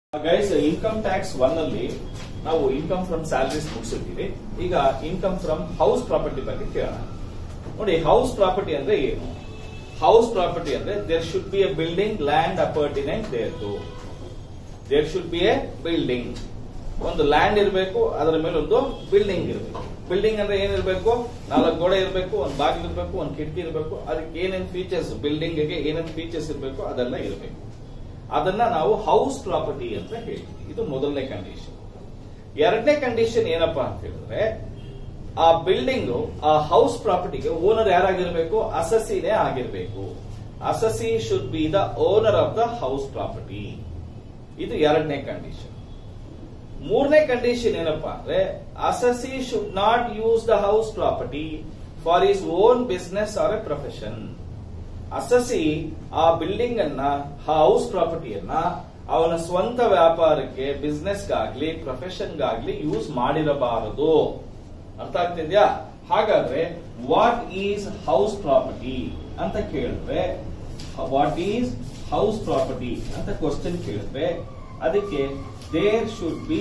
Guys income tax one ಅಲ್ಲಿ ನಾವು income from salaries ಮುಗಿಸಿದ್ದೀವಿ ಈಗ ಇನ್ಕಮ್ ಫ್ರಮ್ ಹೌಸ್ ಪ್ರಾಪರ್ಟಿ ಬಗ್ಗೆ ಕೇಳೋಣ ನೋಡಿ ಹೌಸ್ ಪ್ರಾಪರ್ಟಿ ಅಂದ್ರೆ ಏನು ಹೌಸ್ ಪ್ರಾಪರ್ಟಿ ಅಂದ್ರೆ there should be a building land appurtenant there to there should be a building ಒಂದು ಲ್ಯಾಂಡ್ ಇರಬೇಕು ಅದರ ಮೇಲೆ ಒಂದು ಬಿಲ್ಡಿಂಗ್ ಇರಬೇಕು ಬಿಲ್ಡಿಂಗ್ ಅಂದ್ರೆ ಏನಿರಬೇಕು ನಾಲ್ಕು ಗೋಡೆ ಇರಬೇಕು ಒಂದು ಬಾಗಿಲು ಇರಬೇಕು ಒಂದು ಕಿಟಕಿ ಇರಬೇಕು ಅದಕ್ಕೆ ಏನೇನ್ ಫೀಚರ್ಸ್ ಬಿಲ್ಡಿಂಗ್ ಗೆ ಏನೇನ್ ಫೀಚರ್ಸ್ ಇರಬೇಕು ಅದೆಲ್ಲ ಇರಬೇಕು ಅದನ್ನ ನಾವು ಹೌಸ್ ಪ್ರಾಪರ್ಟಿ ಅಂತ ಹೇಳ್ತೀವಿ ಇದು ಮೊದಲನೇ ಕಂಡೀಷನ್ ಎರಡನೇ ಕಂಡೀಷನ್ ಏನಪ್ಪಾ ಅಂತ ಹೇಳಿದ್ರೆ ಆ ಬಿಲ್ಡಿಂಗ್ ಆ ಹೌಸ್ ಪ್ರಾಪರ್ಟಿಗೆ ಓನರ್ ಯಾರಾಗಿರ್ಬೇಕು ಅಸಸಿನೇ ಆಗಿರ್ಬೇಕು assessee should be the owner of the house property ಇದು ಎರಡನೇ ಕಂಡೀಷನ್ ಮೂರನೇ ಕಂಡೀಷನ್ ಏನಪ್ಪಾ ಅಂದ್ರೆ assessee should not use the house property for his own business or a profession assessee ಆ ಬಿಲ್ಡಿಂಗ್ ಅನ್ನ ಹೌಸ್ ಪ್ರಾಪರ್ಟಿಯನ್ನ ಅವನ ಸ್ವಂತ ವ್ಯಾಪಾರಕ್ಕೆ ಬಿಸ್ನೆಸ್ಗಾಗ್ಲಿ ಪ್ರೊಫೆಷನ್ಗಾಗ್ಲಿ ಯೂಸ್ ಮಾಡಿರಬಾರದು ಅರ್ಥ ಆಗ್ತಿದ್ಯಾ ಹಾಗಾದ್ರೆ ವಾಟ್ ಈಸ್ ಹೌಸ್ ಪ್ರಾಪರ್ಟಿ ಅಂತ ಕೇಳಿದ್ರೆ ವಾಟ್ ಈಸ್ ಹೌಸ್ ಪ್ರಾಪರ್ಟಿ ಅಂತ ಕ್ವಶನ್ ಕೇಳಿದ್ರೆ ಅದಕ್ಕೆ there should be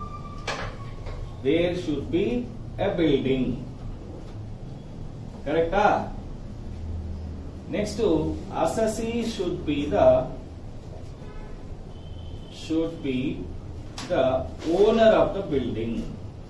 there should be a building ಕರೆಕ್ಟಾ next assessee should be the should be the owner of the building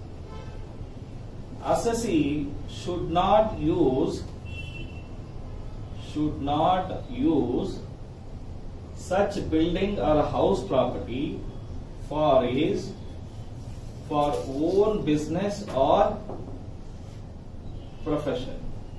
assessee should not use should not use such building or house property for his for own business or profession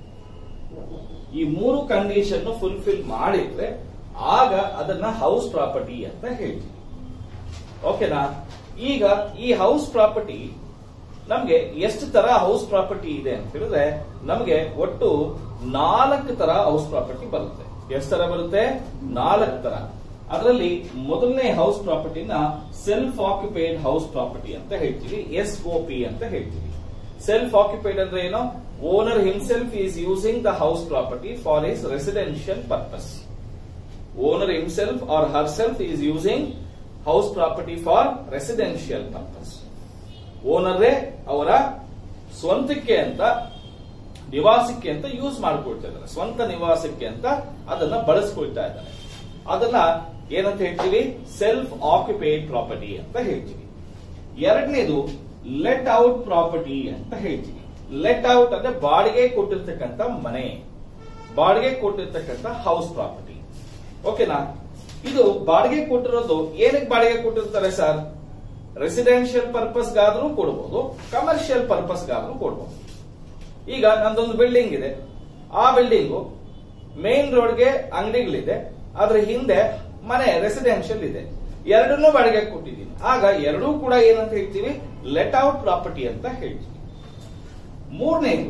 ಈ ಮೂರು condition fulfil ಮಾಡಿದ್ರೆ ಆಗ ಅದನ್ನ house property ಅಂತ ಹೇಳ್ತೀವಿ ಓಕೆನಾ ಈಗ ಈ ಹೌಸ್ ಪ್ರಾಪರ್ಟಿ ನಮ್ಗೆ ಎಷ್ಟು ತರ ಹೌಸ್ ಪ್ರಾಪರ್ಟಿ ಇದೆ ಅಂತ ಹೇಳಿದ್ರೆ ನಮಗೆ ಒಟ್ಟು ನಾಲ್ಕು ತರ ಹೌಸ್ ಪ್ರಾಪರ್ಟಿ ಬರುತ್ತೆ ಎಷ್ಟು ತರ ಬರುತ್ತೆ ನಾಲ್ಕು ತರ ಅದರಲ್ಲಿ ಮೊದಲನೇ ಹೌಸ್ ಪ್ರಾಪರ್ಟಿನ ಸೆಲ್ಫ್ ಆಕ್ಯುಪೈಡ್ ಹೌಸ್ ಪ್ರಾಪರ್ಟಿ ಅಂತ ಹೇಳ್ತೀವಿ ಎಸ್ ಒ ಪಿ ಅಂತ ಹೇಳ್ತೀವಿ ಸೆಲ್ಫ್ ಆಕ್ಯುಪೈಡ್ ಅಂದ್ರೆ ಏನು owner himself is using the house property for his residential purpose owner himself or herself is using house property for residential purpose ಓನರೇ ಅವರ ಸ್ವಂತಕ್ಕೆ ಅಂತ ನಿವಾಸಕ್ಕೆ ಅಂತ ಯೂಸ್ ಮಾಡ್ಕೊಳ್ತಾ ಇದ್ದಾರೆ ಸ್ವಂತ ನಿವಾಸಕ್ಕೆ ಅಂತ ಅದನ್ನ ಬಳಸ್ಕೊಳ್ತಾ ಇದ್ದಾರೆ ಅದನ್ನ ಏನಂತ ಹೇಳ್ತೀವಿ ಸೆಲ್ಫ್ ಆಕ್ಯುಪೈಡ್ ಪ್ರಾಪರ್ಟಿ ಅಂತ ಹೇಳ್ತೀವಿ ಎರಡನೇದು ಲೆಟ್ ಔಟ್ ಪ್ರಾಪರ್ಟಿ ಅಂತ ಹೇಳ್ತೀವಿ ಲೆಟ್ ಔಟ್ ಅಂದ್ರೆ ಬಾಡಿಗೆ ಕೊಟ್ಟಿರ್ತಕ್ಕಂಥ ಮನೆ ಬಾಡಿಗೆ ಕೊಟ್ಟಿರ್ತಕ್ಕಂಥ ಹೌಸ್ ಪ್ರಾಪರ್ಟಿ ಓಕೆನಾ ಇದು ಬಾಡಿಗೆ ಕೊಟ್ಟಿರೋದು ಏನಕ್ಕೆ ಬಾಡಿಗೆ ಕೊಟ್ಟಿರ್ತಾರೆ ಸರ್ ರೆಸಿಡೆನ್ಷಿಯಲ್ ಪರ್ಪಸ್ಗಾದ್ರೂ ಕೊಡಬಹುದು ಕಮರ್ಷಿಯಲ್ ಪರ್ಪಸ್ಗಾದ್ರೂ ಕೊಡಬಹುದು ಈಗ ನಂದೊಂದು ಬಿಲ್ಡಿಂಗ್ ಇದೆ ಆ ಬಿಲ್ಡಿಂಗು ಮೇನ್ ರೋಡ್ಗೆ ಅಂಗಡಿಗಳಿದೆ ಅದ್ರ ಹಿಂದೆ ಮನೆ ರೆಸಿಡೆನ್ಷಿಯಲ್ ಇದೆ ಎರಡನ್ನೂ ಬಾಡಿಗೆ ಕೊಟ್ಟಿದ್ದೀನಿ ಆಗ ಎರಡೂ ಕೂಡ ಏನಂತ ಹೇಳ್ತೀವಿ ಲೆಟ್ ಔಟ್ ಪ್ರಾಪರ್ಟಿ ಅಂತ ಹೇಳ್ತೀವಿ ಮೂರನೇದು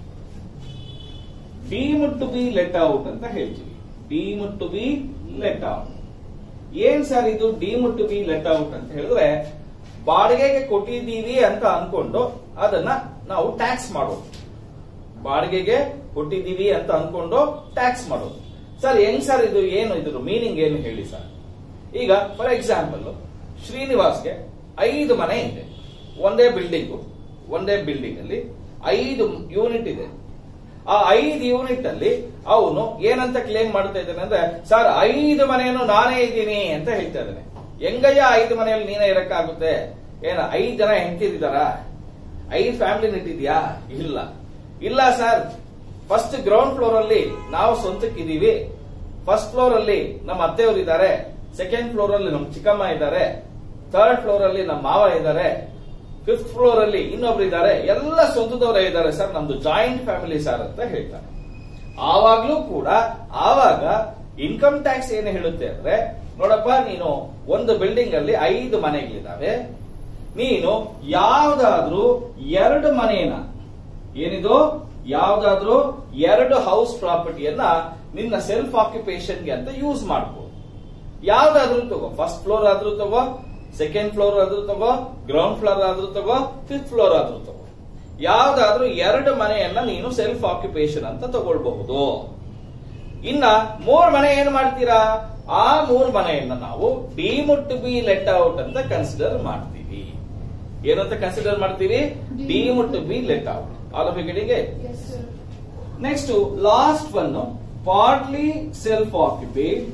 deem to be let out ಅಂತ ಹೇಳ್ತೀವಿ deem to be let out ಏನ್ ಸರ್ ಇದು deem to be let out ಅಂತ ಹೇಳಿದ್ರೆ ಬಾಡಿಗೆಗೆ ಕೊಟ್ಟಿದ್ದೀವಿ ಅಂತ ಅನ್ಕೊಂಡು ಅದನ್ನ ನಾವು ಟ್ಯಾಕ್ಸ್ ಮಾಡೋದು ಬಾಡಿಗೆಗೆ ಕೊಟ್ಟಿದ್ದೀವಿ ಅಂತ ಅನ್ಕೊಂಡು ಟ್ಯಾಕ್ಸ್ ಮಾಡೋದು ಸರ್ ಹೆಂಗ್ ಸರ್ ಇದು ಏನು ಇದ್ರ ಮೀನಿಂಗ್ ಏನು ಹೇಳಿ ಸರ್ ಈಗ ಫಾರ್ ಎಕ್ಸಾಂಪಲ್ ಶ್ರೀನಿವಾಸ್ಗೆ ಐದು ಮನೆ ಇದೆ ಒಂದೇ ಬಿಲ್ಡಿಂಗ್ ಒಂದೇ ಬಿಲ್ಡಿಂಗ್ ಅಲ್ಲಿ ಐದು ಯೂನಿಟ್ ಇದೆ ಆ ಐದು ಯೂನಿಟ್ ಅಲ್ಲಿ ಅವನು ಏನಂತ ಕ್ಲೇಮ್ ಮಾಡ್ತಾ ಇದ್ದಾನೆ ಅಂದ್ರೆ ಸರ್ ಐದು ಮನೆಯನ್ನು ನಾನೇ ಇದ್ದೀನಿ ಅಂತ ಹೇಳ್ತಾ ಇದ್ದಾನೆ ಹೆಂಗಯ್ಯ ಐದು ಮನೆಯಲ್ಲಿ ನೀನೇ ಇರಕ್ಕಾಗುತ್ತೆ ಏನ ಐದು ಜನ ಹೆಂಡತಿದಾರ ಐದು ಫ್ಯಾಮಿಲಿ ಇಟ್ಟಿದ್ಯಾ ಇಲ್ಲ ಇಲ್ಲ ಸರ್ ಫಸ್ಟ್ ಗ್ರೌಂಡ್ ಫ್ಲೋರ್ ಅಲ್ಲಿ ನಾವು ಸ್ವಂತಕ್ಕಿದೀವಿ ಫಸ್ಟ್ ಫ್ಲೋರ್ ಅಲ್ಲಿ ನಮ್ಮ ಅತ್ತೆಯವರು ಇದ್ದಾರೆ ಸೆಕೆಂಡ್ ಫ್ಲೋರ್ ಅಲ್ಲಿ ನಮ್ಮ ಚಿಕ್ಕಮ್ಮ ಇದ್ದಾರೆ ಥರ್ಡ್ ಫ್ಲೋರ್ ಅಲ್ಲಿ ನಮ್ಮ ಮಾವ ಇದ್ದಾರೆ ಫಿಫ್ತ್ ಫ್ಲೋರ್ ಅಲ್ಲಿ ಇನ್ನೊಬ್ರು ಇದ್ದಾರೆ ಎಲ್ಲ ಸ್ವಂತದವರೇ ಇದ್ದಾರೆ ಸರ್ ನಮ್ದು ಜಾಯಿಂಟ್ ಫ್ಯಾಮಿಲಿ ಸರ್ ಅಂತ ಹೇಳ್ತಾರೆ ಆವಾಗ್ಲೂ ಕೂಡ ಆವಾಗ ಇನ್ಕಮ್ ಟ್ಯಾಕ್ಸ್ ಏನು ಹೇಳುತ್ತೆ ಅಂದ್ರೆ ನೋಡಪ್ಪ ನೀನು ಒಂದು ಬಿಲ್ಡಿಂಗ್ ಅಲ್ಲಿ ಐದು ಮನೆಗಳಿದ್ದಾವೆ ನೀನು ಯಾವ್ದಾದ್ರೂ ಎರಡು ಮನೆಯನ್ನ ಏನಿದು ಯಾವ್ದಾದ್ರೂ ಎರಡು ಹೌಸ್ ಪ್ರಾಪರ್ಟಿಯನ್ನ ನಿನ್ನ ಸೆಲ್ಫ್ ಆಕ್ಯುಪೇಷನ್ಗೆ ಅಂತ ಯೂಸ್ ಮಾಡ್ಬೋದು ಯಾವ್ದಾದ್ರೂ ತಗೋ ಫಸ್ಟ್ ಫ್ಲೋರ್ ಆದ್ರೂ ತಗೋ ಸೆಕೆಂಡ್ ಫ್ಲೋರ್ ಆದ್ರೂ ತಗೋ ಗ್ರೌಂಡ್ ಫ್ಲೋರ್ ಆದ್ರೂ ತಗೋ ಫಿಫ್ತ್ ಫ್ಲೋರ್ ಆದ್ರೂ ತಗೋ ಯಾವ್ದಾದ್ರೂ ಎರಡು ಮನೆಯನ್ನ ನೀನು ಸೆಲ್ಫ್ ಆಕ್ಯುಪೇಷನ್ ಅಂತ ತಗೊಳ್ಬಹುದು ಇನ್ನ ಮೂರ್ ಮನೆ ಏನ್ ಮಾಡ್ತೀರಾ ಆ ಮೂರ್ ಮನೆಯನ್ನ ನಾವು deemed to be let out ಅಂತ ಕನ್ಸಿಡರ್ ಮಾಡ್ತೀವಿ ಏನಂತ ಕನ್ಸಿಡರ್ ಮಾಡ್ತೀವಿ deemed to be let out all of ಗೆಟಿಗೆ Yes, sir. Next last one partly self occupied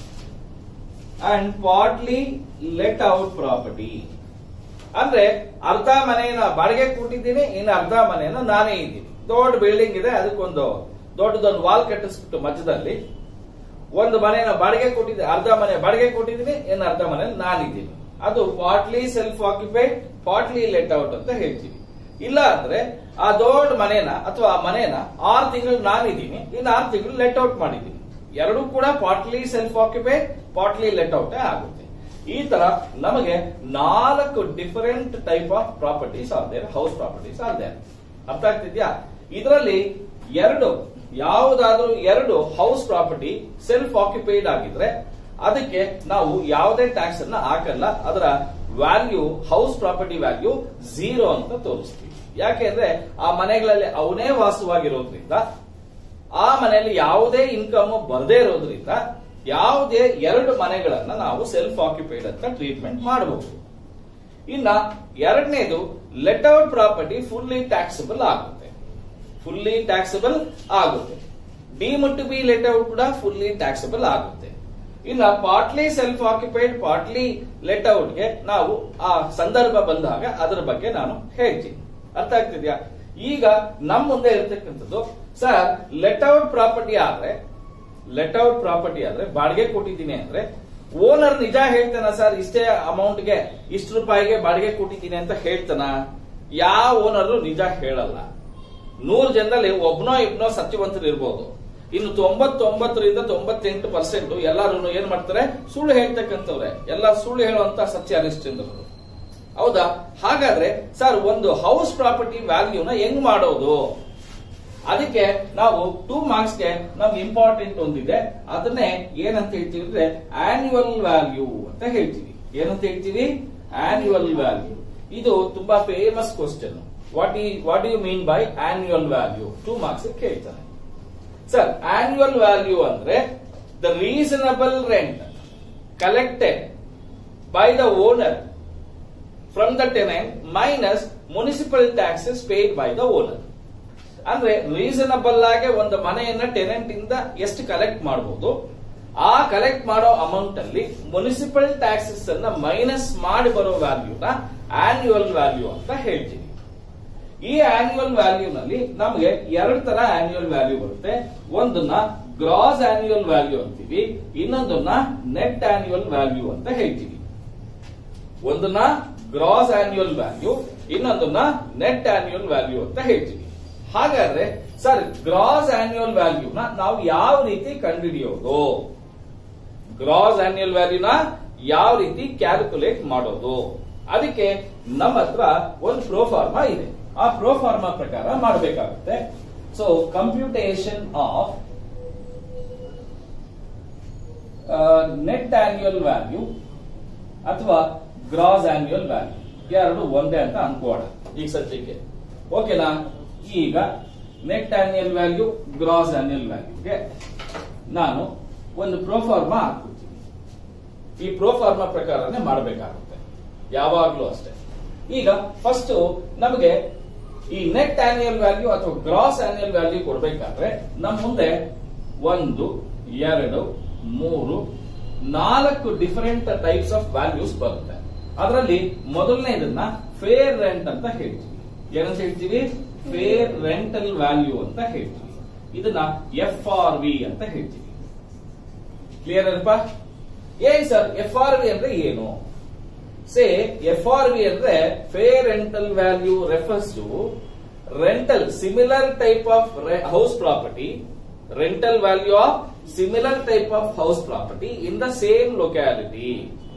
and partly let out property ಅಂದ್ರೆ ಅರ್ಧ ಮನೆಯನ್ನ ಬಾಡಿಗೆ ಕೊಟ್ಟಿದ್ದೀನಿ ಇನ್ನು ಅರ್ಧ ಮನೆಯನ್ನ ನಾನೇ ಇದ್ದೀನಿ ದೊಡ್ಡ ಬಿಲ್ಡಿಂಗ್ ಇದೆ ಅದಕ್ಕೊಂದು ದೊಡ್ಡದೊಂದು ವಾಲ್ ಕಟ್ಟಿಸ್ಬಿಟ್ಟು ಮಧ್ಯದಲ್ಲಿ ಒಂದು ಮನೆಯನ್ನ ಬಾಡಿಗೆ ಕೊಟ್ಟಿದ್ದೆ ಅರ್ಧ ಮನೆ ಬಾಡಿಗೆ ಕೊಟ್ಟಿದ್ದೀನಿ ಇನ್ನು ಅರ್ಧ ಮನೆ ನಾನಿದ್ದೀನಿ ಅದು partly self occupied partly let out ಅಂತ ಹೇಳ್ತೀವಿ ಇಲ್ಲ ಅಂದ್ರೆ ಆ ದೊಡ್ಡ ಮನೇನ ಅಥವಾ ಆ ಮನೇನ ಆರು ತಿಂಗಳು ನಾನಿದ್ದೀನಿ ಇನ್ನು ಆರು ತಿಂಗಳು ಲೆಟ್ ಔಟ್ ಮಾಡಿದ್ದೀನಿ ಎರಡೂ ಕೂಡ partly self occupied partly let out ಆಗುತ್ತೆ ಈ ತರ ನಮಗೆ ನಾಲ್ಕು different type of properties are there house properties are there ಅರ್ಥ ಆಗ್ತಿದ್ಯಾ ಇದರಲ್ಲಿ ಎರಡು ಯಾವುದಾದ್ರೂ ಎರಡು ಹೌಸ್ ಪ್ರಾಪರ್ಟಿ ಸೆಲ್ಫ್ ಆಕ್ಯುಪೈಡ್ ಆಗಿದ್ರೆ ಅದಕ್ಕೆ ನಾವು ಯಾವುದೇ ಟ್ಯಾಕ್ಸ್ ಅನ್ನ ಹಾಕಲ್ಲ ಅದರ value house property value zero ಅಂತ ತೋರಿಸ್ತೀವಿ ಯಾಕೆಂದ್ರೆ ಆ ಮನೆಗಳಲ್ಲಿ ಅವನೇ ವಾಸವಾಗಿರೋದ್ರಿಂದ ಆ ಮನೆಯಲ್ಲಿ ಯಾವುದೇ ಇನ್ಕಮ್ ಬರದೇ ಇರೋದ್ರಿಂದ ಯಾವುದೇ ಎರಡು ಮನೆಗಳನ್ನ ನಾವು ಸೆಲ್ಫ್ ಆಕ್ಯುಪೈಡ್ ಅಂತ ಟ್ರೀಟ್ಮೆಂಟ್ ಮಾಡಬಹುದು ಇನ್ನ ಎರಡನೇದು let out property fully taxable ಆಗುತ್ತೆ ಫುಲ್ಲಿ ಟ್ಯಾಕ್ಸಬಲ್ ಆಗುತ್ತೆ deemed to be let out ಕೂಡ ಫುಲ್ಲಿ ಟ್ಯಾಕ್ಸಬಲ್ ಆಗುತ್ತೆ ಇನ್ನ partly self occupied partly let ಔಟ್ಗೆ ನಾವು ಆ ಸಂದರ್ಭ ಬಂದಾಗ ಅದರ ಬಗ್ಗೆ ನಾನು ಹೇಳ್ತೀನಿ ಅರ್ಥ ಆಗ್ತಿದ್ಯಾ ಈಗ ನಮ್ಮ ಮುಂದೆ ಇರ್ತಕ್ಕಂಥದ್ದು ಸರ್ ಲೆಟ್ ಔಟ್ ಪ್ರಾಪರ್ಟಿ ಆದ್ರೆ ಲೆಟ್ ಔಟ್ ಪ್ರಾಪರ್ಟಿ ಆದ್ರೆ ಬಾಡಿಗೆ ಕೊಟ್ಟಿದ್ದೀನಿ ಅಂದ್ರೆ ಓನರ್ ನಿಜ ಹೇಳ್ತಾನ ಸರ್ ಇಷ್ಟೇ ಅಮೌಂಟ್ಗೆ ಇಷ್ಟು ರೂಪಾಯಿಗೆ ಬಾಡಿಗೆ ಕೊಟ್ಟಿದ್ದೀನಿ ಅಂತ ಹೇಳ್ತಾನ ಯಾವ ಓನರ್ ನಿಜ ಹೇಳಲ್ಲ ನೂರು ಜನರಲ್ಲಿ ಒಬ್ನೋ ಇಬ್ನೋ ಸತ್ಯವಂತರು ಇರ್ಬೋದು ಇನ್ನು ತೊಂಬತ್ತೊಂಬತ್ತರಿಂದ ತೊಂಬತ್ತೆಂಟು ಪರ್ಸೆಂಟ್ ಎಲ್ಲರೂ ಏನ್ ಮಾಡ್ತಾರೆ ಸುಳ್ಳು ಹೇಳ್ತಕ್ಕಂಥವ್ರೆ ಎಲ್ಲ ಸುಳ್ಳು ಹೇಳುವಂತ ಸತ್ಯ ಹರಿಶ್ಚಂದ್ರರು ಹೌದಾ ಹಾಗಾದ್ರೆ ಸರ್ ಒಂದು ಹೌಸ್ ಪ್ರಾಪರ್ಟಿ ವ್ಯಾಲ್ಯೂನ ಹೆಂಗ್ ಮಾಡೋದು ಅದಕ್ಕೆ ನಾವು ಟೂ ಮಾರ್ಕ್ಸ್ಗೆ ನಮ್ಗೆ ಇಂಪಾರ್ಟೆಂಟ್ ಒಂದಿದೆ ಅದನ್ನೇ ಏನಂತ ಹೇಳ್ತೀವಿ ಅಂದ್ರೆ ಆನ್ಯುವಲ್ ವ್ಯಾಲ್ಯೂ ಅಂತ ಹೇಳ್ತೀವಿ ಏನಂತ ಹೇಳ್ತೀವಿ ಆನ್ಯುವಲ್ ವ್ಯಾಲ್ಯೂ ಇದು ತುಂಬಾ ಫೇಮಸ್ ಕ್ವಶನ್ ವಾಟ್ ಈ what you mean by annual value two marks ಕೇಳ್ತಾನೆ ಸರ್ ಆನ್ಯುವಲ್ ವ್ಯಾಲ್ಯೂ ಅಂದ್ರೆ the reasonable rent collected by the owner from the tenant minus municipal taxes paid by the owner ಅಂದ್ರೆ reasonable ಆಗಿ ಒಂದು ಮನೆಯನ್ನ tenant ಇಂದ ಎಷ್ಟು collect ಮಾಡಬಹುದು ಆ ಕಲೆಕ್ಟ್ ಮಾಡೋ ಅಮೌಂಟ್ ಅಲ್ಲಿ ಮುನಿಸಿಪಲ್ ಟ್ಯಾಕ್ಸಸ್ ಅನ್ನ ಮೈನಸ್ ಮಾಡಿ ಬರೋ ವ್ಯಾಲ್ಯೂನ ಆನ್ಯುವಲ್ ವ್ಯಾಲ್ಯೂ ಅಂತ ಹೇಳ್ತೀವಿ ಈ ಆನ್ಯುವಲ್ ವ್ಯಾಲ್ಯೂ ನಲ್ಲಿ ನಮಗೆ ಎರಡು ತರ ಆನ್ಯುವಲ್ ವ್ಯಾಲ್ಯೂ ಬರುತ್ತೆ ಒಂದನ್ನ ಗ್ರಾಸ್ ಆನ್ಯುವಲ್ ವ್ಯಾಲ್ಯೂ ಅಂತೀವಿ ಇನ್ನೊಂದನ್ನ ನೆಟ್ ಆನ್ಯುವಲ್ ವ್ಯಾಲ್ಯೂ ಅಂತ ಹೇಳ್ತೀವಿ ಒಂದನ್ನ ಗ್ರಾಸ್ ಆನ್ಯುವಲ್ ವ್ಯಾಲ್ಯೂ ಇನ್ನೊಂದನ್ನ ನೆಟ್ ಆನ್ಯುವಲ್ ವ್ಯಾಲ್ಯೂ ಅಂತ ಹೇಳ್ತೀವಿ ಹಾಗಾದ್ರೆ ಸರ್ ಗ್ರಾಸ್ ಆನ್ಯುವಲ್ ವ್ಯಾಲ್ಯೂನ ನಾವು ಯಾವ ರೀತಿ ಕಂಡುಹಿಡಿಯೋದು ಗ್ರಾಸ್ ಆನ್ಯುವಲ್ ವ್ಯಾಲ್ಯೂನ ಯಾವ ರೀತಿ ಕ್ಯಾಲ್ಕುಲೇಟ್ ಮಾಡೋದು ಅದಕ್ಕೆ ನಮ್ಮ ಹತ್ರ ಒಂದು ಪ್ರೋಫಾರ್ಮಾ ಇದೆ ಆ ಪ್ರೋಫಾರ್ಮಾ ಪ್ರಕಾರ ಮಾಡಬೇಕಾಗುತ್ತೆ so computation of net annual value ಅಥವಾ ಗ್ರಾಸ್ ಆನ್ಯುವಲ್ ವ್ಯಾಲ್ಯೂ ಎರಡು ಒಂದೇ ಅಂತ ಅನ್ಕೋಣ ಈಗ ಸದ್ಯಕ್ಕೆ ಓಕೆನಾ ಈಗ net annual value gross annual ವ್ಯಾಲ್ಯೂಗೆ ನಾನು ಒಂದು ಪ್ರೋಫಾರ್ಮಾ ಹಾಕ್ಬಿಡ್ತೀನಿ ಈ ಪ್ರೋಫಾರ್ಮಾ ಪ್ರಕಾರನೇ ಮಾಡಬೇಕಾಗುತ್ತೆ ಯಾವಾಗ್ಲೂ ಅಷ್ಟೇ ಈಗ ಫಸ್ಟ್ ನಮಗೆ ಈ ನೆಟ್ ಆನ್ಯುವಲ್ ವ್ಯಾಲ್ಯೂ ಅಥವಾ ಗ್ರಾಸ್ ಆನ್ಯುವಲ್ ವ್ಯಾಲ್ಯೂ ಕೊಡಬೇಕಾದ್ರೆ ನಮ್ಮ ಮುಂದೆ ಒಂದು ಎರಡು ಮೂರು ನಾಲ್ಕು ಡಿಫರೆಂಟ್ ಟೈಪ್ಸ್ ಆಫ್ ವ್ಯಾಲ್ಯೂಸ್ ಬರುತ್ತೆ ಅದರಲ್ಲಿ ಮೊದಲನೇದನ್ನ ಫೇರ್ ರೆಂಟ್ ಅಂತ ಹೇಳ್ತೀವಿ ಏನಂತ ಹೇಳ್ತೀವಿ ಫೇರ್ ರೆಂಟಲ್ ವ್ಯಾಲ್ಯೂ ಅಂತ ಹೇಳ್ತೀವಿ ಇದನ್ನ ಎಫ್ ಆರ್ ವಿ ಅಂತ ಹೇಳ್ತೀವಿ ಕ್ಲಿಯರ್ ಅಲ್ಪ ಏನ್ ಸರ್ ಎಫ್ ಆರ್ ವಿ ಅಂದ್ರೆ ಏನು ಸೇ ಎಫ್ ಆರ್ ವಿ ಅಂದ್ರೆ fair rental value refers to rental similar type of house property rental value of similar type of house property in the same locality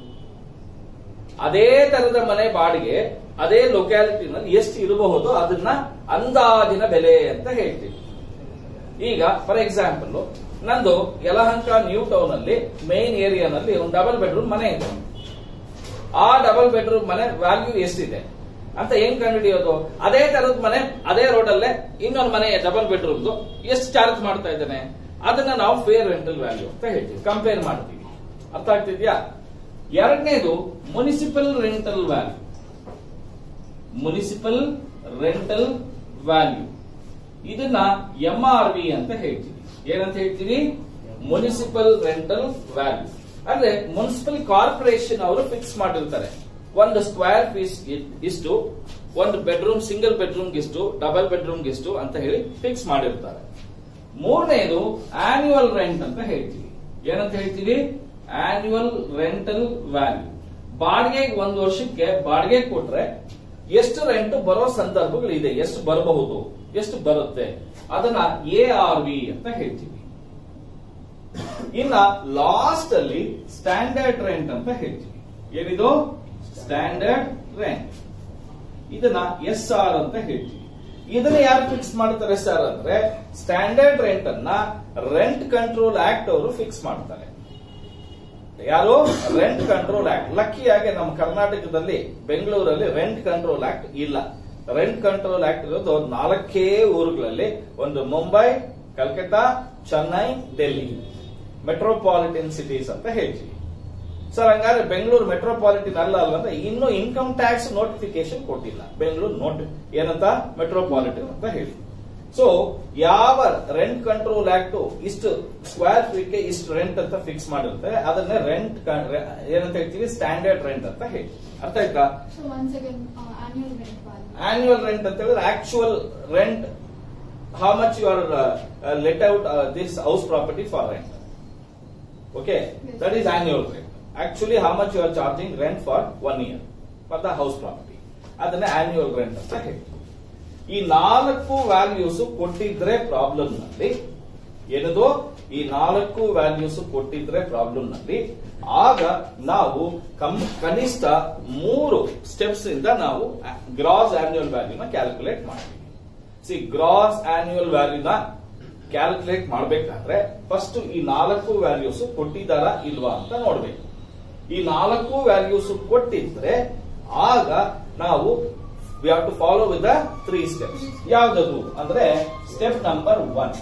ಅದೇ ತರದ ಮನೆ ಬಾಡಿಗೆ ಅದೇ ಲೊಕ್ಯಾಲಿಟಿನಲ್ಲಿ ಎಷ್ಟು ಇರಬಹುದು ಅದನ್ನ ಅಂದಾಜಿನ ಬೆಲೆ ಅಂತ ಹೇಳ್ತೀವಿ ಈಗ ಫಾರ್ ಎಕ್ಸಾಂಪಲ್ ನಂದು ಯಲಹಂಕ ನ್ಯೂ ಟೌನ್ ಅಲ್ಲಿ ಮೇನ್ ಏರಿಯಾನಲ್ಲಿ ಒಂದು ಡಬಲ್ ಬೆಡ್ರೂಮ್ ಮನೆ ಇದೆ ಆ ಡಬಲ್ ಬೆಡ್ರೂಮ್ ಮನೆ ವ್ಯಾಲ್ಯೂ ಎಷ್ಟಿದೆ ಅಂತ ಹೆಂಗ್ ಕಂಡುಹಿಡಿಯೋದು ಅದೇ ತರದ ಮನೆ ಅದೇ ರೋಡ್ ಅಲ್ಲೇ ಇನ್ನೊಂದು ಮನೆ ಡಬಲ್ ಬೆಡ್ರೂಮ್ದು ಎಷ್ಟು ಚಾರ್ಜ್ ಮಾಡ್ತಾ ಇದ್ದಾನೆ ಅದನ್ನ ನಾವು ಫೇರ್ ರೆಂಟಲ್ ವ್ಯಾಲ್ಯೂ ಅಂತ ಹೇಳ್ತೀವಿ ಕಂಪೇರ್ ಮಾಡ್ತೀವಿ ಅರ್ಥ ಆಗ್ತಿದ್ಯಾ ಎರಡನೇದು municipal rental value municipal rental value ಇದನ್ನ ಎಂ ಆರ್ ವಿ ಅಂತ ಹೇಳ್ತೀವಿ ಏನಂತ ಹೇಳ್ತೀವಿ ಮುನಿಸಿಪಲ್ ರೆಂಟಲ್ ವ್ಯಾಲ್ಯೂ ಅಂದ್ರೆ ಮುನ್ಸಿಪಲ್ ಕಾರ್ಪೊರೇಷನ್ ಅವರು ಫಿಕ್ಸ್ ಮಾಡಿರ್ತಾರೆ ಒಂದು ಸ್ಕ್ವೇರ್ ಫೀಸ್ ಇಷ್ಟು ಒಂದು ಬೆಡ್ರೂಮ್ ಸಿಂಗಲ್ ಬೆಡ್ರೂಮ್ ಇಷ್ಟು ಡಬಲ್ ಬೆಡ್ರೂಮ್ ಇಷ್ಟು ಅಂತ ಹೇಳಿ ಫಿಕ್ಸ್ ಮಾಡಿರ್ತಾರೆ ಮೂರನೇದು ಆನ್ಯುವಲ್ ರೆಂಟ್ ಅಂತ ಹೇಳ್ತೀವಿ ಏನಂತ ಹೇಳ್ತೀವಿ ಆನ್ಯುವಲ್ ರೆಂಟಲ್ ವ್ಯಾಲ್ಯೂ ಬಾಡಿಗೆಗೆ ಒಂದು ವರ್ಷಕ್ಕೆ ಬಾಡಿಗೆ ಕೊಟ್ರೆ ಎಷ್ಟು ರೆಂಟ್ ಬರೋ ಸಂದರ್ಭಗಳು ಇದೆ ಎಷ್ಟು ಬರಬಹುದು ಎಷ್ಟು ಬರುತ್ತೆ ಅದನ್ನ ಎ ಆರ್ ವಿ ಅಂತ ಹೇಳ್ತೀವಿ ಇನ್ನ ಲಾಸ್ಟ್ ಅಲ್ಲಿ ಸ್ಟ್ಯಾಂಡರ್ಡ್ ರೆಂಟ್ ಅಂತ ಹೇಳ್ತೀವಿ ಏನಿದು ಸ್ಟ್ಯಾಂಡರ್ಡ್ ರೆಂಟ್ ಇದನ್ನ ಎಸ್ ಆರ್ ಅಂತ ಹೇಳ್ತೀವಿ ಇದನ್ನ ಯಾರು ಫಿಕ್ಸ್ ಮಾಡ್ತಾರೆ ಸರ್ ಅಂದ್ರೆ ಸ್ಟ್ಯಾಂಡರ್ಡ್ ರೆಂಟ್ ಅನ್ನ ರೆಂಟ್ ಕಂಟ್ರೋಲ್ ಆಕ್ಟ್ ಅವರು ಫಿಕ್ಸ್ ಮಾಡ್ತಾರೆ ಯಾರು ರೆಂಟ್ ಕಂಟ್ರೋಲ್ ಆಕ್ಟ್ ಲಕ್ಕಿಯಾಗಿ ನಮ್ಮ ಕರ್ನಾಟಕದಲ್ಲಿ ಬೆಂಗಳೂರಲ್ಲಿ ರೆಂಟ್ ಕಂಟ್ರೋಲ್ ಆಕ್ಟ್ ಇಲ್ಲ ರೆಂಟ್ ಕಂಟ್ರೋಲ್ ಆಕ್ಟ್ ಇರೋದು ನಾಲ್ಕೇ ಊರುಗಳಲ್ಲಿ ಒಂದು ಮುಂಬೈ ಕಲ್ಕತ್ತಾ ಚೆನ್ನೈ ಡೆಲ್ಲಿ ಮೆಟ್ರೋಪಾಲಿಟನ್ ಸಿಟೀಸ್ ಅಂತ ಹೇಳ್ತೀವಿ ಸರ್ ಹಂಗಾದ್ರೆ ಬೆಂಗಳೂರು ಮೆಟ್ರೋಪಾಲಿಟನ್ ಅಲ್ಲ ಅಲ್ವಾ ಅಂದ್ರೆ ಇನ್ನೂ ಇನ್ಕಮ್ ಟ್ಯಾಕ್ಸ್ ನೋಟಿಫಿಕೇಶನ್ ಕೊಟ್ಟಿಲ್ಲ ಬೆಂಗಳೂರು ನೋಟ್ ಏನಂತ ಮೆಟ್ರೋಪಾಲಿಟನ್ ಅಂತ ಹೇಳಿ ಸೊ ಯಾವ ರೆಂಟ್ ಕಂಟ್ರೋಲ್ ಆಕ್ಟ್ ಇಷ್ಟು ಸ್ಕ್ವೇರ್ ಫೀಟ್ಗೆ ಇಷ್ಟು ರೆಂಟ್ ಅಂತ ಫಿಕ್ಸ್ ಮಾಡಿರುತ್ತೆ ಅದನ್ನೇ ರೆಂಟ್ ಏನಂತ ಹೇಳ್ತೀವಿ ಸ್ಟ್ಯಾಂಡರ್ಡ್ ರೆಂಟ್ ಅಂತ ಹೇಳಿ ಅರ್ಥ ಆಯ್ತಾ So once again, uh, annual rent value. Annual rent ಅಂತ ಹೇಳಿದ್ರೆ actual rent how much you are let out this house property for rent okay Yes. That is annual rent actually how much you are charging rent for one year for the house property ಅದನ್ನ annual rent ಅಂತ ಹೇಳ್ತೀವಿ ಈ ನಾಲ್ಕು values ಕೊಟ್ಟಿದ್ರೆ problem ನಲ್ಲಿ ಏನದು ಈ ನಾಲ್ಕು ವ್ಯಾಲ್ಯೂಸ್ ಕೊಟ್ಟಿದ್ರೆ ಪ್ರಾಬ್ಲಮ್ ನಲ್ಲಿ ಆಗ ನಾವು ಕಮ್- ಕನಿಷ್ಠ ಮೂರು ಸ್ಟೆಪ್ಸ್ ಇಂದ ನಾವು ಗ್ರಾಸ್ ಆನ್ಯುವಲ್ ವ್ಯಾಲ್ಯೂನ ಕ್ಯಾಲ್ಕುಲೇಟ್ ಮಾಡ್ತೀವಿ ಸಿ ಗ್ರಾಸ್ ಆನ್ಯುವಲ್ ವ್ಯಾಲ್ಯೂನ ಕ್ಯಾಲ್ಕುಲೇಟ್ ಮಾಡಬೇಕಾದ್ರೆ ಫಸ್ಟ್ ಈ ನಾಲ್ಕು ವ್ಯಾಲ್ಯೂಸ್ ಕೊಟ್ಟಿದ್ದಾರಾ ಇಲ್ವಾ ಅಂತ ನೋಡ್ಬೇಕು ಈ ನಾಲ್ಕು ವ್ಯಾಲ್ಯೂಸ್ ಕೊಟ್ಟಿದ್ರೆ ಆಗ ನಾವು we have to follow with the three steps ಯಾವ್ದದು ಅಂದ್ರೆ step number one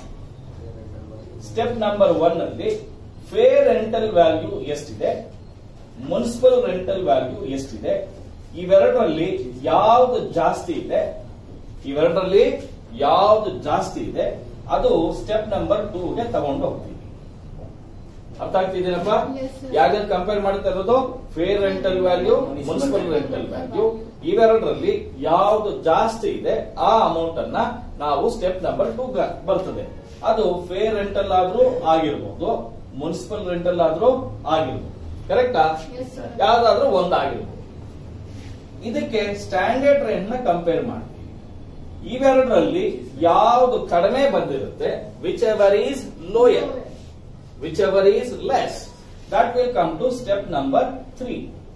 step number one ಅಲ್ಲಿ ಫೇರ್ ರೆಂಟಲ್ ವ್ಯಾಲ್ಯೂ ಎಷ್ಟಿದೆ ಮುನ್ಸಿಪಲ್ ರೆಂಟಲ್ ವ್ಯಾಲ್ಯೂ ಎಷ್ಟಿದೆ ಇವೆರಡರಲ್ಲಿ ಯಾವ್ದು ಜಾಸ್ತಿ ಇದೆ ಇವೆರಡರಲ್ಲಿ ಯಾವ್ದು ಜಾಸ್ತಿ ಇದೆ ಅದು ಸ್ಟೆಪ್ ನಂಬರ್ ಟೂ ಗೆ ತಗೊಂಡು ಹೋಗ್ತೀವಿ ಅರ್ಥ ಆಗ್ತಿದ್ದೀನಪ್ಪ Yes, sir. ಯಾವ್ದು ಕಂಪೇರ್ ಮಾಡ್ತಾ ಇರೋದು fair rental value municipal rental value ಇವೆರಡರಲ್ಲಿ ಯಾವ್ದು ಜಾಸ್ತಿ ಇದೆ ಆ ಅಮೌಂಟ್ ಅನ್ನ ನಾವು ಸ್ಟೆಪ್ ನಂಬರ್ ಟೂ ಬರ್ತದೆ ಅದು ಫೇರ್ ರೆಂಟಲ್ ಆದ್ರೂ ಆಗಿರ್ಬೋದು ಮುನ್ಸಿಪಲ್ ರೆಂಟಲ್ ಆದ್ರೂ ಆಗಿರ್ಬೋದು ಕರೆಕ್ಟಾ Yes, sir. ಯಾವ್ದಾದ್ರೂ ಒಂದಾಗಿರ್ಬೋದು ಇದಕ್ಕೆ ಸ್ಟ್ಯಾಂಡರ್ಡ್ ರೆಂಟ್ ನ ಕಂಪೇರ್ ಮಾಡ್ತೀವಿ ಇವೆರಡರಲ್ಲಿ ಯಾವ್ದು ಕಡಿಮೆ ಬಂದಿರುತ್ತೆ whichever is lower whichever is less that will come to step number 3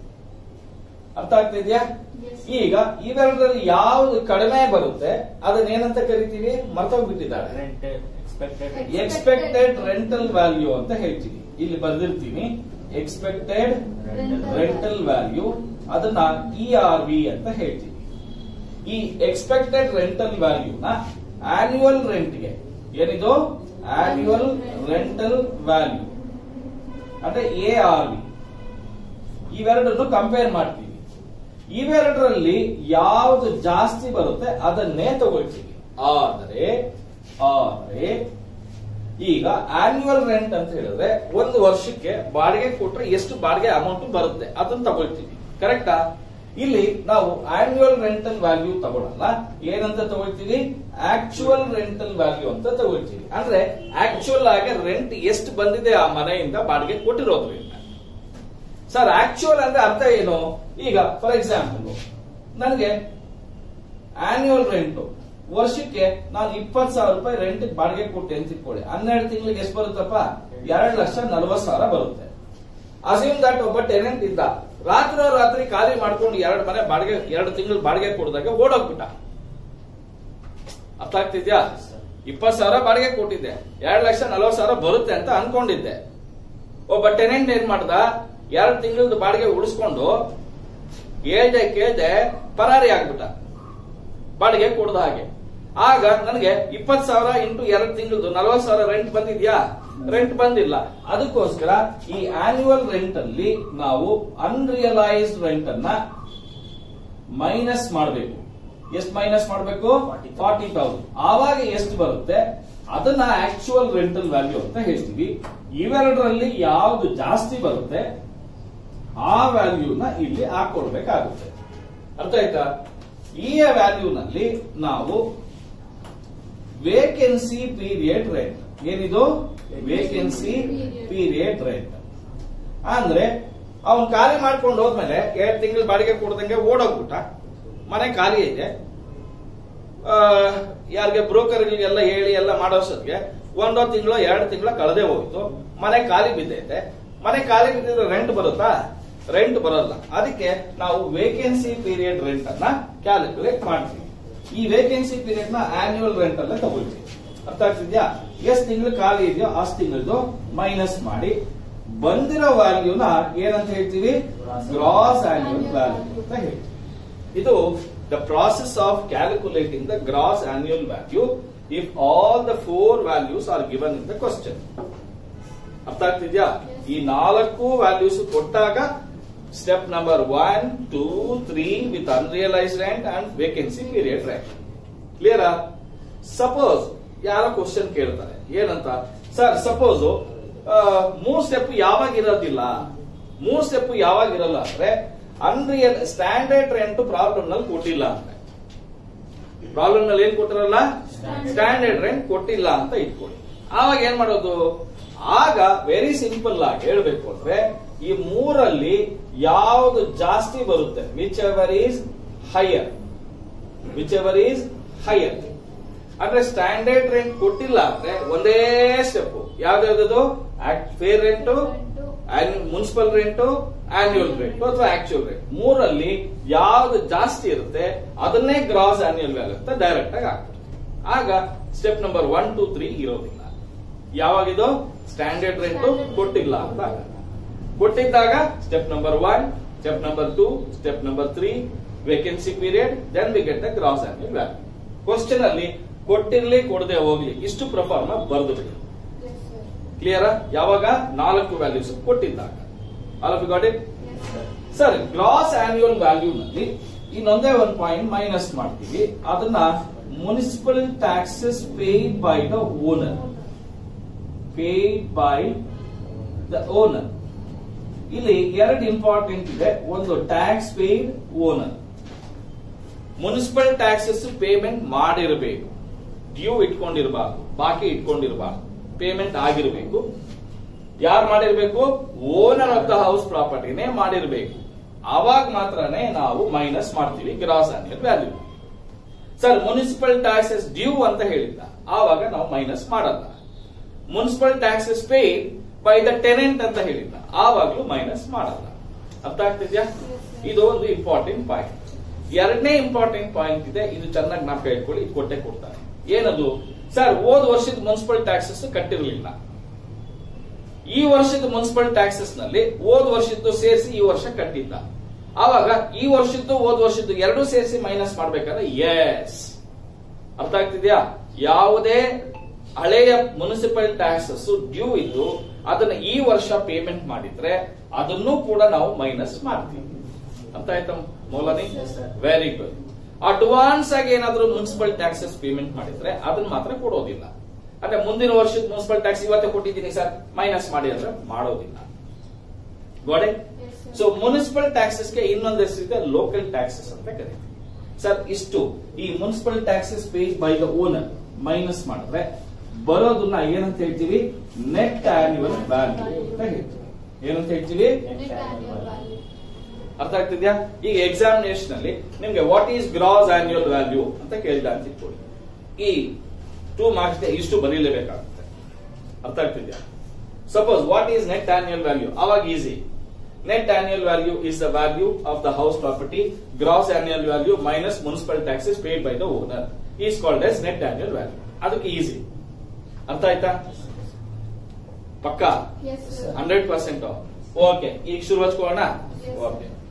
ಅರ್ಥ ಆಗ್ತಿದ್ಯಾ Yes. ಈಗ ಇವೆರಡರಲ್ಲಿ ಯಾವ್ದು ಕಡಿಮೆ ಬರುತ್ತೆ ಅದನ್ನ ಏನಂತ ಕರಿತೀವಿ ಮರ್ತೋಗ್ಬಿಟ್ಟಿದ್ದಾರೆ Rented, expected. Expected rental value ಅಂತ ಹೇಳ್ತೀವಿ ಇಲ್ಲಿ ಬರ್ದಿರ್ತೀನಿ ಎಕ್ಸ್ಪೆಕ್ಟೆಡ್ ರೆಂಟಲ್ ವ್ಯಾಲ್ಯೂ ಅದನ್ನ ಇ ಆರ್ ವಿ ಅಂತ ಹೇಳ್ತೀವಿ ಈ ಎಕ್ಸ್ಪೆಕ್ಟೆಡ್ ರೆಂಟಲ್ ವ್ಯಾಲ್ಯೂನ ಆನ್ಯುವಲ್ ರೆಂಟ್ಗೆ ಏನಿದು ಆನ್ಯುವಲ್ ರೆಂಟಲ್ ವ್ಯಾಲ್ಯೂ ಅಂದ್ರೆ ಎ ಆರ್ ವಿ ಇವೆರಡನ್ನು ಕಂಪೇರ್ ಮಾಡ್ತೀವಿ ಇವೆರಡರಲ್ಲಿ ಯಾವ್ದು ಜಾಸ್ತಿ ಬರುತ್ತೆ ಅದನ್ನೇ ತಗೊಳ್ತೀವಿ ಆದರೆ ಆದರೆ ಈಗ ಆನ್ಯುವಲ್ ರೆಂಟ್ ಅಂತ ಹೇಳಿದ್ರೆ ಒಂದು ವರ್ಷಕ್ಕೆ ಬಾಡಿಗೆ ಕೊಟ್ರೆ ಎಷ್ಟು ಬಾಡಿಗೆ ಅಮೌಂಟ್ ಬರುತ್ತೆ ಅದನ್ನ ತಗೊಳ್ತೀವಿ ಕರೆಕ್ಟಾ ಇಲ್ಲಿ ನಾವು ಆನ್ಯುವಲ್ ರೆಂಟಲ್ ವ್ಯಾಲ್ಯೂ ತಗೊಳಲ್ಲ ಏನಂತ ತಗೊಳ್ತೀವಿ ಆಕ್ಚುಯಲ್ ರೆಂಟಲ್ ವ್ಯಾಲ್ಯೂ ಅಂತ ತಗೊಳ್ತೀವಿ ಅಂದ್ರೆ ಆಕ್ಚುಯಲ್ ಆಗಿ ರೆಂಟ್ ಎಷ್ಟು ಬಂದಿದೆ ಆ ಮನೆಯಿಂದ ಬಾಡಿಗೆ ಕೊಟ್ಟಿರೋದ್ರಿಂದ ಸರ್ ಆಕ್ಚುಯಲ್ ಅಂದ್ರೆ ಅರ್ಥ ಏನು ಈಗ ಫಾರ್ ಎಕ್ಸಾಂಪಲ್ ನನಗೆ ಆನ್ಯುವಲ್ ರೆಂಟ್ ವರ್ಷಕ್ಕೆ ನಾನು ಇಪ್ಪತ್ತು ಸಾವಿರ ರೂಪಾಯಿ ರೆಂಟ್ ಬಾಡಿಗೆ ಕೊಟ್ಟೆ ಅಂತ ಇಟ್ಕೊಳ್ಳಿ ಹನ್ನೆರಡು ತಿಂಗಳಿಗೆ ಎಷ್ಟು ಬರುತ್ತಪ್ಪ ಎರಡು ಲಕ್ಷ ನಲವತ್ತು ಸಾವಿರ ಬರುತ್ತೆ ಅಸ್ಯೂಮ್ ದಟ್ ಒಬ್ಬ ಟೆನೆಂಟ್ ಇದ್ದ ರಾತ್ರಿ ರಾತ್ರಿ ಖಾಲಿ ಮಾಡ್ಕೊಂಡು ಎರಡು ಮನೆ ಬಾಡಿಗೆ ಎರಡು ತಿಂಗಳು ಬಾಡಿಗೆ ಕೊಡಿದಾಗ ಓಡೋಗ್ಬಿಟ್ಟ ಅರ್ಥ ಆಗ್ತಿದ್ಯಾ ಇಪ್ಪತ್ತು ಸಾವಿರ ಬಾಡಿಗೆ ಕೊಟ್ಟಿದ್ದೆ ಎರಡು ಲಕ್ಷ ನಲವತ್ತು ಸಾವಿರ ಬರುತ್ತೆ ಅಂತ ಅನ್ಕೊಂಡಿದ್ದೆ ಒಬ್ಬ ಟೆನೆಂಟ್ ಏನ್ ಮಾಡ್ದ ಎರಡು ತಿಂಗಳದ ಬಾಡಿಗೆ ಉಳಿಸ್ಕೊಂಡು ಹೇಳ್ದೆ ಕೇಳ್ದೆ ಪರಾರಿ ಆಗ್ಬಿಟ್ಟ ಬಾಡಿಗೆ ಕೊಡ್ದ ಹಾಗೆ ಆಗ ನನಗೆ ಇಪ್ಪತ್ ಸಾವಿರ ಇಂಟು ಎರಡು ತಿಂಗಳದು ನಲವತ್ತು ಸಾವಿರ ರೆಂಟ್ ಬಂದಿದ್ಯಾ ರೆಂಟ್ ಬಂದಿಲ್ಲ ಅದಕ್ಕೋಸ್ಕರ ಈ ಆನ್ಯುವಲ್ ರೆಂಟ್ ಅಲ್ಲಿ ನಾವು ಅನ್ರಿಯಲೈಸ್ಡ್ ರೆಂಟ್ ಅನ್ನ ಮೈನಸ್ ಮಾಡಬೇಕು ಎಷ್ಟು ಮೈನಸ್ ಮಾಡಬೇಕು ಫಾರ್ಟಿ ತೌಸಂಡ್ ಆವಾಗ ಎಷ್ಟು ಬರುತ್ತೆ ಅದನ್ನ ಆಕ್ಚುಯಲ್ ರೆಂಟಲ್ ವ್ಯಾಲ್ಯೂ ಅಂತ ಹೇಳ್ತೀವಿ ಇವೆರಡರಲ್ಲಿ ಯಾವ್ದು ಜಾಸ್ತಿ ಬರುತ್ತೆ ಆ ವ್ಯಾಲ್ಯೂನ ಇಲ್ಲಿ ಹಾಕೊಡ್ಬೇಕಾಗುತ್ತೆ ಅರ್ಥ ಆಯ್ತಾ ಈ ವ್ಯಾಲ್ಯೂನಲ್ಲಿ ನಾವು ವೇಕೆನ್ಸಿ ಪೀರಿಯಡ್ ರೆಂಟ್ ಏನಿದು ವೇಕೆನ್ಸಿ ಪೀರಿಯಡ್ ರೆಂಟ್ ಅಂದ್ರೆ ಅವನ್ ಖಾಲಿ ಮಾಡ್ಕೊಂಡು ಹೋದ್ಮೇಲೆ ಎರಡ್ ತಿಂಗಳು ಬಾಡಿಗೆ ಕೊಡ್ದಂಗೆ ಓಡೋಗ್ಬಿಟ್ಟ ಮನೆ ಖಾಲಿ ಇದೆ ಆ, ಯಾರಿಗೆ ಬ್ರೋಕರ್ಗಳಿಗೆಲ್ಲ ಹೇಳಿ ಎಲ್ಲ ಮಾಡೋಷ್ಟೊತ್ತಿಗೆ ಒಂದೋ ತಿಂಗಳು ಎರಡು ತಿಂಗಳ ಕಳೆದೇ ಹೋಯ್ತು ಮನೆ ಖಾಲಿ ಬಿದ್ದೈತೆ ಮನೆ ಖಾಲಿ ಬಿದ್ದಿದ್ರೆ ರೆಂಟ್ ಬರುತ್ತಾ ರೆಂಟ್ ಬರಲ್ಲ ಅದಕ್ಕೆ ನಾವು ವೇಕೆನ್ಸಿ ಪೀರಿಯಡ್ ರೆಂಟ್ ಅನ್ನ ಕ್ಯಾಲ್ಕುಲೇಟ್ ಮಾಡ್ತೀವಿ ಈ ವೇಕೆನ್ಸಿ ಪೀರಿಯಡ್ ನ ಆನ್ಯುವಲ್ ರೆಂಟ್ ಅಲ್ಲೇ ತಗೊಳ್ತೀವಿ ಅರ್ಥ ಆಗ್ತಿದ್ಯಾ ಎಷ್ಟು ತಿಂಗಳು ಖಾಲಿ ಇದೆಯೋ ಅಷ್ಟು ತಿಂಗಳದು ಮೈನಸ್ ಮಾಡಿ ಬಂದಿರೋ ವ್ಯಾಲ್ಯೂನ ಏನಂತ ಹೇಳ್ತೀವಿ ಗ್ರಾಸ್ ಆನ್ಯುವಲ್ ವ್ಯಾಲ್ಯೂ ಅಂತ ಹೇಳ್ತೀವಿ ಇದು the process of calculating the gross annual value if all the four values are given in the question ಅರ್ಥ ಆಗ್ತಿದ್ಯಾ ಈ ನಾಲ್ಕು ವ್ಯಾಲ್ಯೂಸ್ ಕೊಟ್ಟಾಗ step number one two three with unrealised rent and vacancy period rent ಕ್ಲಿಯರಾ suppose ಯಾರೋ question ಕೇಳ್ತಾರೆ ಏನಂತ sir suppose ಮೂರ್ ಸ್ಟೆಪ್ ಯಾವಾಗ ಇರೋದಿಲ್ಲ ಮೂರ್ ಸ್ಟೆಪ್ ಯಾವಾಗ ಇರಲ್ಲ ಅಂದ್ರೆ ಅನ್ರಿಯಲ್ ಸ್ಟ್ಯಾಂಡರ್ಡ್ ರೆಂಟ್ ಪ್ರಾಬ್ಲಮ್ ನಲ್ಲಿ ಕೊಟ್ಟಿಲ್ಲ ಅಂದ್ರೆ ಪ್ರಾಬ್ಲಮ್ ನಲ್ಲಿ ಏನ್ ಕೊಟ್ಟಿರಲ್ಲ ಸ್ಟ್ಯಾಂಡರ್ಡ್ ರೆಂಟ್ ಕೊಟ್ಟಿಲ್ಲ ಅಂತ ಇಟ್ಕೊಳ್ಳಿ ಆವಾಗ ಏನ್ ಮಾಡೋದು ಆಗ ವೆರಿ ಸಿಂಪಲ್ ಆಗಿ ಹೇಳ್ಬೇಕು ಅಂದ್ರೆ ಈ ಮೂರಲ್ಲಿ ಯಾವುದು ಜಾಸ್ತಿ ಬರುತ್ತೆ whichever is higher whichever is higher ಅಂದ್ರೆ ಸ್ಟ್ಯಾಂಡರ್ಡ್ ರೆಂಟ್ ಕೊಟ್ಟಿಲ್ಲ ಅಂದ್ರೆ ಒಂದೇ ಸ್ಟೆಪ್ ಯಾವ್ದಾವ್ದು fair rent municipal rent annual rent ಅಥವಾ ಆಕ್ಚುಯಲ್ ರೆಂಟ್ ಮೂರಲ್ಲಿ ಯಾವ್ದು ಜಾಸ್ತಿ ಇರುತ್ತೆ ಅದನ್ನೇ ಗ್ರಾಸ್ ಆನ್ಯುವಲ್ ವ್ಯಾಲ್ಯೂ ಅಂತ ಡೈರೆಕ್ಟ್ ಆಗಿ ಆಗ್ತದೆ ಆಗ step number one two three ಇರೋದಿಲ್ಲ ಯಾವಾಗಿದು ಸ್ಟ್ಯಾಂಡರ್ಡ್ ರೆಂಟ್ ಕೊಟ್ಟಿಲ್ಲ ಅಂತ ಆಗ. ಕೊಟ್ಟಿದ್ದಾಗ step number one step number two step number three vacancy period then we get the gross annual value question ಅಲ್ಲಿ ಕೊಟ್ಟಿರ್ಲಿ ಕೊಡದೆ ಹೋಗ್ಲಿ ಇಷ್ಟು ಪ್ರಫಾರ್ಮ ಬರೆದು ಬಿಡಿ Yes, sir. ಕ್ಲಿಯರ್ ಯಾವಾಗ ನಾಲ್ಕು ವ್ಯಾಲ್ಯೂಸ್ ಕೊಟ್ಟಿದ್ದಾಗ all of got it Yes, sir. Sir gross annual value ನಲ್ಲಿ ಇನ್ನೊಂದೇ ಒಂದು ಪಾಯಿಂಟ್ ಮೈನಸ್ ಮಾಡ್ತೀವಿ ಅದನ್ನ municipal taxes paid by the owner paid by the owner ಇಲ್ಲಿ ಎರಡು ಇಂಪಾರ್ಟೆಂಟ್ ಇದೆ ಒಂದು tax paid owner municipal taxes payment ಮಾಡಿರಬೇಕು ಡ್ಯೂ ಇಟ್ಕೊಂಡಿರಬಾರ್ದು ಬಾಕಿ ಇಟ್ಕೊಂಡಿರಬಾರ್ದು ಪೇಮೆಂಟ್ ಆಗಿರಬೇಕು ಯಾರು ಮಾಡಿರ್ಬೇಕು ಓನರ್ ಆಫ್ ದ ಹೌಸ್ ಪ್ರಾಪರ್ಟಿನೇ ಮಾಡಿರ್ಬೇಕು ಅವಾಗ ಮಾತ್ರನೇ ನಾವು ಮೈನಸ್ ಮಾಡ್ತೀವಿ gross annual value sir municipal taxes due ಅಂತ ಹೇಳಿದ್ದ ಆವಾಗ ನಾವು ಮೈನಸ್ ಮಾಡಲ್ಲ municipal taxes paid by the tenant ಅಂತ ಹೇಳಿದ್ದ ಆವಾಗ್ಲೂ ಮೈನಸ್ ಮಾಡಲ್ಲ ಅರ್ಥ ಆಗ್ತಿದ್ಯಾ ಇದು ಒಂದು ಇಂಪಾರ್ಟೆಂಟ್ ಪಾಯಿಂಟ್ ಎರಡನೇ ಇಂಪಾರ್ಟೆಂಟ್ ಪಾಯಿಂಟ್ ಇದೆ ಇದು ಚೆನ್ನಾಗಿ ಜ್ಞಾಪಕ ಇಟ್ಕೊಳ್ಳಿ ಇದು ಕೊಟ್ಟೆ ಕೊಡ್ತಾರೆ ಏನದು ಸರ್ ಹೋದ್ ವರ್ಷದ ಮುನ್ಸಿಪಲ್ ಟ್ಯಾಕ್ಸಸ್ ಕಟ್ಟಿರಲಿಲ್ಲ ಈ ವರ್ಷದ ಮುನ್ಸಿಪಲ್ ಟ್ಯಾಕ್ಸಸ್ ನಲ್ಲಿ ಹೋದ್ ವರ್ಷದ್ದು ಸೇರಿಸಿ ಈ ವರ್ಷ ಕಟ್ಟಿದ್ದ ಆವಾಗ ಈ ವರ್ಷದ್ದು ಹೋದ್ ವರ್ಷದ್ದು ಎರಡೂ ಸೇರಿಸಿ ಮೈನಸ್ ಮಾಡ್ಬೇಕಾದ್ರೆ ಎಸ್ ಅರ್ಥ ಆಗ್ತಿದ್ಯಾ ಯಾವುದೇ ಹಳೆಯ ಮುನಿಸಿಪಲ್ ಟ್ಯಾಕ್ಸಸ್ ಡ್ಯೂ ಇದ್ದು ಅದನ್ನ ಈ ವರ್ಷ ಪೇಮೆಂಟ್ ಮಾಡಿದ್ರೆ ಅದನ್ನು ಕೂಡ ನಾವು ಮೈನಸ್ ಮಾಡ್ತೀವಿ ಅರ್ಥ ಆಯ್ತಾ Moulani Yes, sir. Very good advance ಆಗಿ ಏನಾದ್ರೂ ಮುನ್ಸಿಪಲ್ ಟ್ಯಾಕ್ಸಸ್ ಪೇಮೆಂಟ್ ಮಾಡಿದ್ರೆ ಅದನ್ನ ಮಾತ್ರ ಕೊಡೋದಿಲ್ಲ ಅಂದ್ರೆ ಮುಂದಿನ ವರ್ಷದ ಮುನ್ಸಿಪಲ್ ಟ್ಯಾಕ್ಸ್ ಇವತ್ತೇ ಕೊಟ್ಟಿದ್ದೀನಿ ಸರ್ ಮೈನಸ್ ಮಾಡಿ ಅಂದ್ರೆ ಮಾಡೋದಿಲ್ಲ ಗೋಡೆ Yes, sir. ಸೊ ಮುನಿಸಿಪಲ್ ಟ್ಯಾಕ್ಸಸ್ಗೆ ಇನ್ನೊಂದು ಹೆಸರಿದೆ ಲೋಕಲ್ ಟ್ಯಾಕ್ಸಸ್ ಅಂತ ಕರೀತೀವಿ ಸರ್ ಇಷ್ಟು ಈ municipal taxes paid by the owner minus ಮಾಡಿದ್ರೆ ಬರೋದನ್ನ ಏನಂತ ಹೇಳ್ತೀವಿ ನೆಟ್ ಆನ್ಯುವಲ್ ವ್ಯಾಲ್ಯೂ ಅಂತ ಹೇಳ್ತೀವಿ ಏನಂತ ಹೇಳ್ತೀವಿ Net annual value. ಅರ್ಥ ಆಗ್ತಿದ್ಯಾ ಈಗ ಎಕ್ಸಾಮಿನೇಷನ್ ಅಲ್ಲಿ ನಿಮ್ಗೆ what is gross annual value ಅಂತ ಕೇಳಿದ ಅಂತ ಇಟ್ಕೊಳ್ಳಿ ಈ ಟೂ ಮಾರ್ಕ್ಸ್ ಇಷ್ಟು ಬರೀಲೇಬೇಕಾಗುತ್ತೆ ಅರ್ಥ ಆಗ್ತಿದ್ಯಾ suppose what is net annual value ಅವಾಗ easy net annual value is the value of the house property gross annual value minus municipal taxes paid by the owner is called as net annual value ಅದಕ್ಕೆ easy ಅರ್ಥ ಆಯ್ತಾ ಪಕ್ಕಾ Yes, sir. Hundred percent okay ಈಗ ಶುರು ಹಚ್ಕೊಳ್ಳೋಣ Yes. Okay